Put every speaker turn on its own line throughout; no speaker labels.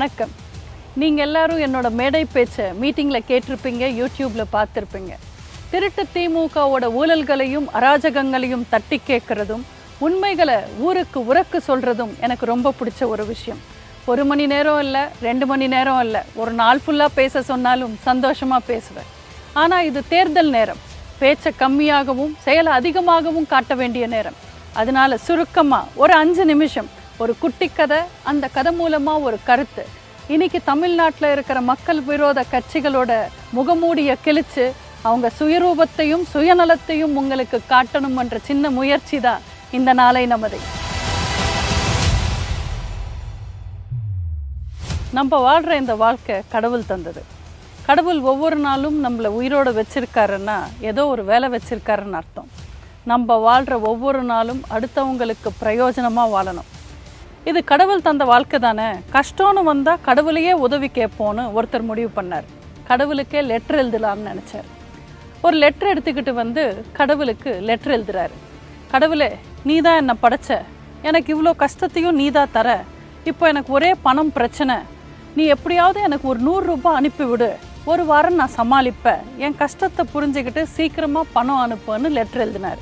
வணக்கம் நீங்கள் எல்லாரும் என்னோட மேடை பேச்சை மீட்டிங்கில் கேட்டிருப்பீங்க யூடியூப்பில் பார்த்துருப்பீங்க திருட்டு திமுகவோட ஊழல்களையும் அராஜகங்களையும் தட்டி கேட்குறதும் உண்மைகளை ஊருக்கு உறக்கு சொல்கிறதும் எனக்கு ரொம்ப பிடிச்ச ஒரு விஷயம் ஒரு மணி நேரம் இல்லை ரெண்டு மணி நேரம் இல்லை ஒரு நாள் ஃபுல்லாக பேச சொன்னாலும் சந்தோஷமாக பேசுவேன் ஆனால் இது தேர்தல் நேரம் பேச்சை கம்மியாகவும் செயலை அதிகமாகவும் காட்ட வேண்டிய நேரம் அதனால சுருக்கமாக ஒரு அஞ்சு நிமிஷம் ஒரு குட்டி கதை அந்த கதை மூலமாக ஒரு கருத்து இன்னைக்கு தமிழ்நாட்டில் இருக்கிற மக்கள் விரோத கட்சிகளோட முகமூடிய கிழிச்சு அவங்க சுயரூபத்தையும் சுயநலத்தையும் உங்களுக்கு காட்டணும்ன்ற சின்ன முயற்சி தான் இந்த நாளை நமதை நம்ம வாழ்கிற இந்த வாழ்க்கை கடவுள் தந்தது கடவுள் ஒவ்வொரு நாளும் நம்மளை உயிரோடு வச்சிருக்காருன்னா ஏதோ ஒரு வேலை வச்சிருக்காருன்னு அர்த்தம் நம்ம வாழ்கிற ஒவ்வொரு நாளும் அடுத்தவங்களுக்கு பிரயோஜனமாக வாழணும் இது கடவுள் தந்த வாழ்க்கை தானே கஷ்டம்னு வந்தால் கடவுளையே உதவி கேட்போன்னு ஒருத்தர் முடிவு பண்ணார் கடவுளுக்கே லெட்டர் எழுதலாம்னு நினச்சார் ஒரு லெட்டர் எடுத்துக்கிட்டு வந்து கடவுளுக்கு லெட்டர் எழுதுறாரு கடவுளே நீ தான் என்னை படைச்ச எனக்கு இவ்வளோ கஷ்டத்தையும் நீ தான் தர இப்போ எனக்கு ஒரே பணம் பிரச்சனை நீ எப்படியாவது எனக்கு ஒரு நூறு ரூபாய் அனுப்பிவிடு ஒரு வாரம் நான் சமாளிப்பேன் என் கஷ்டத்தை புரிஞ்சுக்கிட்டு சீக்கிரமாக பணம் அனுப்புன்னு லெட்டர் எழுதினார்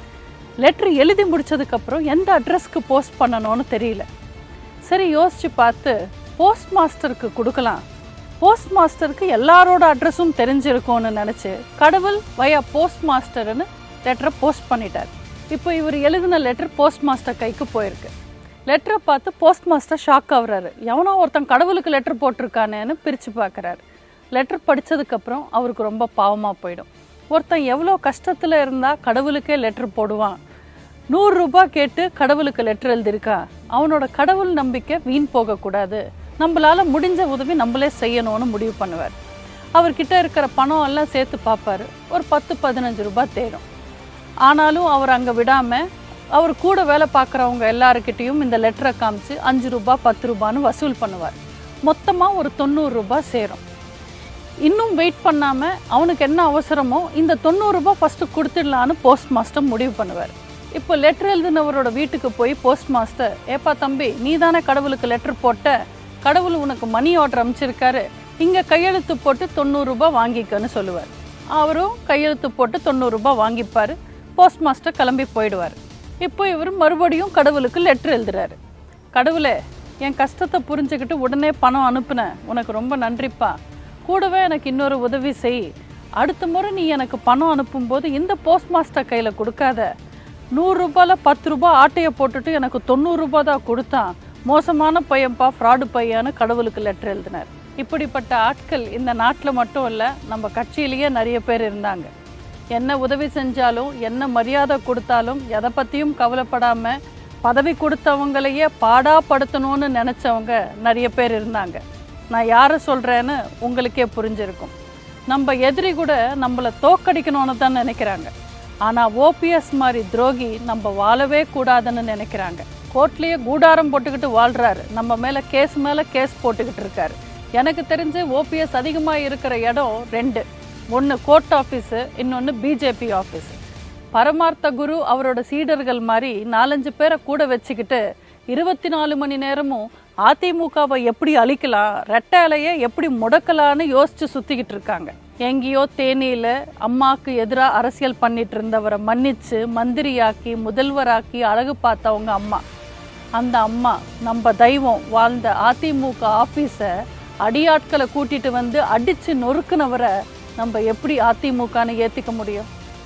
லெட்ரு எழுதி முடிச்சதுக்கப்புறம் எந்த அட்ரஸ்க்கு போஸ்ட் பண்ணணும்னு தெரியல சரி யோசிச்சு பார்த்து போஸ்ட் மாஸ்டருக்கு கொடுக்கலாம் போஸ்ட் மாஸ்டருக்கு எல்லாரோட அட்ரஸும் தெரிஞ்சிருக்கும்னு நினச்சி கடவுள் வயா போஸ்ட் மாஸ்டர்னு லெட்டரை போஸ்ட் பண்ணிட்டார் இப்போ இவர் எழுதின லெட்டர் போஸ்ட் மாஸ்டர் கைக்கு போயிருக்கு லெட்டரை பார்த்து போஸ்ட் மாஸ்டர் ஷாக் ஆகுறாரு எவனோ ஒருத்தன் கடவுளுக்கு லெட்டர் போட்டிருக்கானேன்னு பிரித்து பார்க்குறாரு லெட்டர் படித்ததுக்கப்புறம் அவருக்கு ரொம்ப பாவமாக போயிடும் ஒருத்தன் எவ்வளோ கஷ்டத்தில் இருந்தால் கடவுளுக்கே லெட்டர் போடுவான் நூறு ரூபாய் கேட்டு கடவுளுக்கு லெட்டர் எழுதியிருக்கா அவனோட கடவுள் நம்பிக்கை வீண் போகக்கூடாது நம்மளால் முடிஞ்ச உதவி நம்மளே செய்யணும்னு முடிவு பண்ணுவார் அவர்கிட்ட இருக்கிற பணம் எல்லாம் சேர்த்து பார்ப்பாரு ஒரு பத்து பதினஞ்சு ரூபாய் தேரும் ஆனாலும் அவர் அங்கே விடாமல் அவர் கூட வேலை பார்க்குறவங்க எல்லாருக்கிட்டேயும் இந்த லெட்டரை காமிச்சு அஞ்சு ரூபாய் பத்து ரூபான்னு வசூல் பண்ணுவார் மொத்தமாக ஒரு தொண்ணூறு ரூபாய் சேரும் இன்னும் வெயிட் பண்ணாமல் அவனுக்கு என்ன அவசரமோ இந்த தொண்ணூறுரூபா ஃபஸ்ட்டு கொடுத்துடலான்னு போஸ்ட் மாஸ்டர் முடிவு பண்ணுவார் இப்போ லெட்டர் எழுதினவரோட வீட்டுக்கு போய் போஸ்ட் மாஸ்டர் ஏப்பா தம்பி நீ தானே கடவுளுக்கு லெட்டர் போட்ட கடவுள் உனக்கு மணி ஆர்டர் அமைச்சிருக்காரு இங்கே கையெழுத்து போட்டு தொண்ணூறுரூபா வாங்கிக்கன்னு சொல்லுவார் அவரும் கையெழுத்து போட்டு தொண்ணூறுரூபா வாங்கிப்பார் போஸ்ட் மாஸ்டர் கிளம்பி போயிடுவார் இப்போ இவர் மறுபடியும் கடவுளுக்கு லெட்டர் எழுதுறாரு கடவுளே என் கஷ்டத்தை புரிஞ்சுக்கிட்டு உடனே பணம் அனுப்புனேன் உனக்கு ரொம்ப நன்றிப்பா கூடவே எனக்கு இன்னொரு உதவி செய் அடுத்த முறை நீ எனக்கு பணம் அனுப்பும்போது இந்த போஸ்ட் மாஸ்டர் கையில் கொடுக்காத நூறுரூபாயில் பத்து ரூபாய் ஆட்டையை போட்டுட்டு எனக்கு தொண்ணூறுரூபா தான் கொடுத்தான் மோசமான பையன்ப்பா ஃப்ராடு பையன்னு கடவுளுக்கு லெட்டர் எழுதினார் இப்படிப்பட்ட ஆட்கள் இந்த நாட்டில் மட்டும் இல்லை நம்ம கட்சியிலேயே நிறைய பேர் இருந்தாங்க என்ன உதவி செஞ்சாலும் என்ன மரியாதை கொடுத்தாலும் எதை பற்றியும் கவலைப்படாமல் பதவி கொடுத்தவங்களையே பாடாப்படுத்தணும்னு நினச்சவங்க நிறைய பேர் இருந்தாங்க நான் யாரை சொல்கிறேன்னு உங்களுக்கே புரிஞ்சிருக்கும் நம்ம எதிரி கூட நம்மளை தோக்கடிக்கணும்னு தான் நினைக்கிறாங்க ஆனால் ஓபிஎஸ் மாதிரி துரோகி நம்ம வாழவே கூடாதுன்னு நினைக்கிறாங்க கோர்ட்லேயே கூடாரம் போட்டுக்கிட்டு வாழ்கிறாரு நம்ம மேலே கேஸ் மேலே கேஸ் போட்டுக்கிட்டு இருக்காரு எனக்கு தெரிஞ்சு ஓபிஎஸ் அதிகமாக இருக்கிற இடம் ரெண்டு ஒன்று கோர்ட் ஆஃபீஸு இன்னொன்று பிஜேபி ஆஃபீஸு பரமார்த்த குரு அவரோட சீடர்கள் மாதிரி நாலஞ்சு பேரை கூட வச்சுக்கிட்டு இருபத்தி நாலு மணி நேரமும் அதிமுகவை எப்படி அழிக்கலாம் ரெட்டை இலையை எப்படி முடக்கலான்னு யோசிச்சு சுற்றிக்கிட்டு இருக்காங்க எங்கேயோ தேனியில் அம்மாவுக்கு எதிராக அரசியல் பண்ணிட்டு இருந்தவரை மன்னிச்சு மந்திரியாக்கி முதல்வராக்கி அழகு பார்த்தவங்க அம்மா அந்த அம்மா நம்ம தெய்வம் வாழ்ந்த அதிமுக ஆஃபீஸை அடியாட்களை கூட்டிட்டு வந்து அடித்து நொறுக்குனவரை நம்ம எப்படி அதிமுகன்னு ஏற்றிக்க முடியும்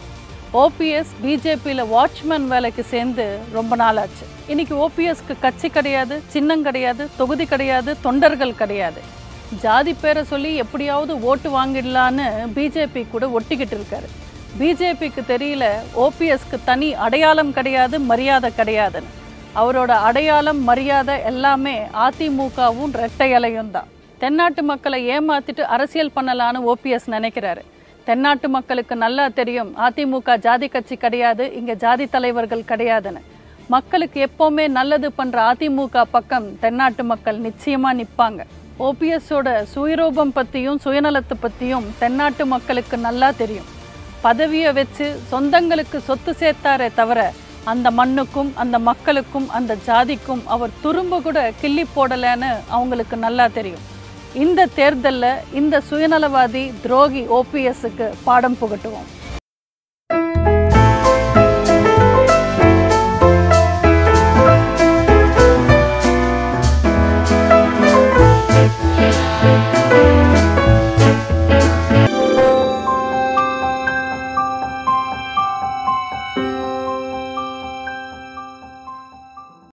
ஓபிஎஸ் பிஜேபியில் வாட்ச்மேன் வேலைக்கு சேர்ந்து ரொம்ப நாள் ஆச்சு இன்னைக்கு ஓபிஎஸ்க்கு கட்சி கிடையாது சின்னம் கிடையாது தொகுதி கிடையாது தொண்டர்கள் கிடையாது ஜாதி பேரை சொல்லி எப்படியாவது ஓட்டு வாங்கிடலான்னு பிஜேபி கூட ஒட்டிக்கிட்டு இருக்காரு பிஜேபிக்கு தெரியல ஓபிஎஸ்க்கு தனி அடையாளம் கிடையாது மரியாதை கிடையாதுன்னு அவரோட அடையாளம் மரியாதை எல்லாமே அதிமுகவும் ரெட்டை இலையும் தான் தென்னாட்டு மக்களை ஏமாத்திட்டு அரசியல் பண்ணலான்னு ஓபிஎஸ் நினைக்கிறாரு தென்னாட்டு மக்களுக்கு நல்லா தெரியும் அதிமுக ஜாதி கட்சி கிடையாது இங்கே ஜாதி தலைவர்கள் கிடையாதுன்னு மக்களுக்கு எப்போவுமே நல்லது பண்ணுற அதிமுக பக்கம் தென்னாட்டு மக்கள் நிச்சயமாக நிற்பாங்க ஓபிஎஸோட சுயரூபம் பற்றியும் சுயநலத்தை பற்றியும் தென்னாட்டு மக்களுக்கு நல்லா தெரியும் பதவியை வச்சு சொந்தங்களுக்கு சொத்து சேர்த்தாரே தவிர அந்த மண்ணுக்கும் அந்த மக்களுக்கும் அந்த ஜாதிக்கும் அவர் துரும்ப கூட கிள்ளி போடலைன்னு அவங்களுக்கு நல்லா தெரியும் இந்த தேர்தலில் இந்த சுயநலவாதி துரோகி ஓபிஎஸ்க்கு பாடம் புகட்டுவோம்